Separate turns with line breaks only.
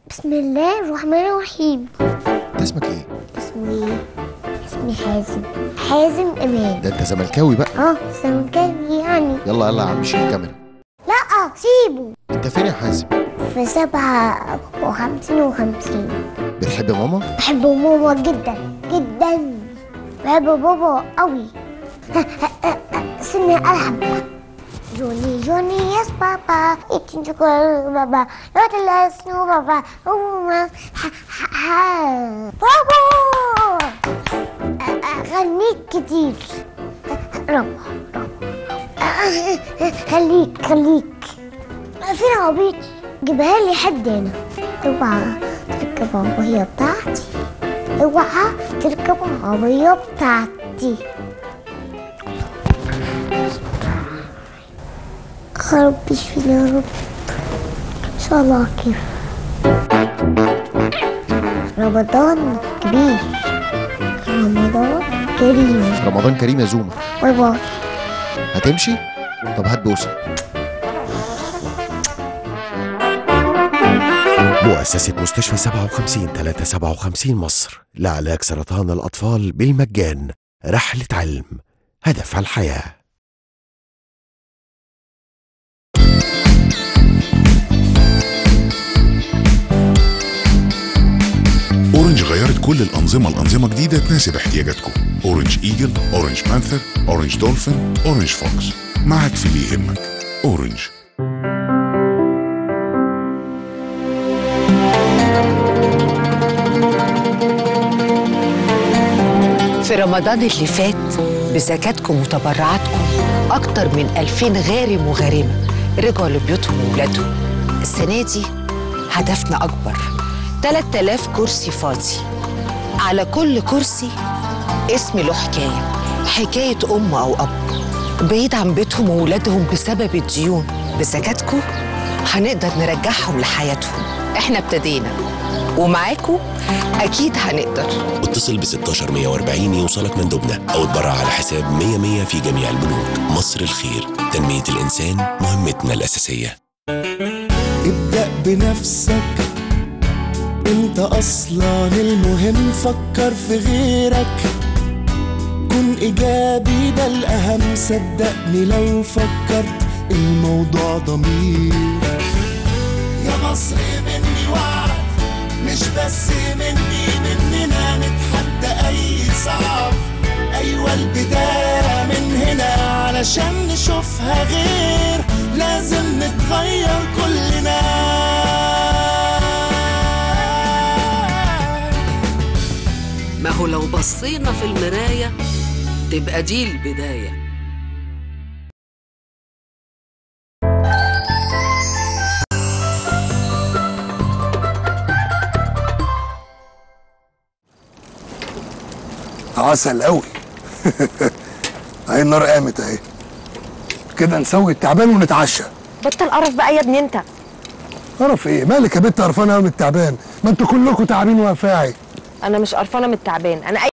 بسم الله الرحمن الرحيم
انت اسمك ايه
اسمي اسمي حازم حازم امان
ده انت زملكاوي بقى
اه زملكاوي يعني
يلا يلا يا عم شيل الكاميرا
لا سيبه
انت فين يا حازم
في سبعة وخمسين وخمسين
بتحب ماما
بحب ماما جدا جدا بحب بابا قوي سيبني ألعب جوني جوني يس بابا ايتين شوكولا بابا لوت الاسنو بابا أوما. ح- ح- ح- برافو غنيك كتير رب رب خليك خليك فين عبيط جيبها لي حد هنا اوعى تركب العربية بتاعتي اوعى تركب العربية بتاعتي رب يشفينا يا رب ان شاء الله كيف رمضان كبير رمضان كريم
رمضان كريم يا زوما
باي باي
هتمشي طب هات بوسه
مؤسسة مستشفى 57 357 مصر لعلاج سرطان الأطفال بالمجان رحلة علم هدفها الحياه
اورنج غيرت كل الانظمه لانظمه جديده تناسب احتياجاتكم اورنج ايجل اورنج بانثر اورنج دولفين اورنج فوكس معك في اللي يهمك اورنج
في رمضان اللي فات بزكاتكم وتبرعاتكم أكتر من 2000 غارم وغارمة رجعوا لبيوتهم وولادهم السنة دي هدفنا أكبر 3000 كرسي فاضي على كل كرسي اسم له حكاية حكاية أم أو أب بعيد عن بيتهم وولادهم بسبب الديون بزكاتكم هنقدر نرجعهم لحياتهم احنا ابتدينا ومعاكم أكيد هنقدر
اتصل ب 16140 يوصلك مندوبنا أو اتبرع على حساب 100 100 في جميع البنوك مصر الخير تنمية الإنسان مهمتنا الأساسية
ابدأ بنفسك انت اصلا المهم فكر في غيرك كن ايجابي ده الاهم صدقني لو فكرت الموضوع ضمير يا مصر مني وعد مش بس مني مننا نتحدى اي صعب ايوه البداية من هنا علشان نشوفها غير لازم نتغير كلنا
ما هو لو بصينا في المراية تبقى دي البداية
عسل قوي اهي النار قامت اهي كده نسوي التعبان ونتعشى
بطل قرف بقى يا ابني انت
قرف ايه مالك يا بنت قرفانه قوي من التعبان ما انتوا كلكم تعبين وافاعي
انا مش قرفانه من التعبان انا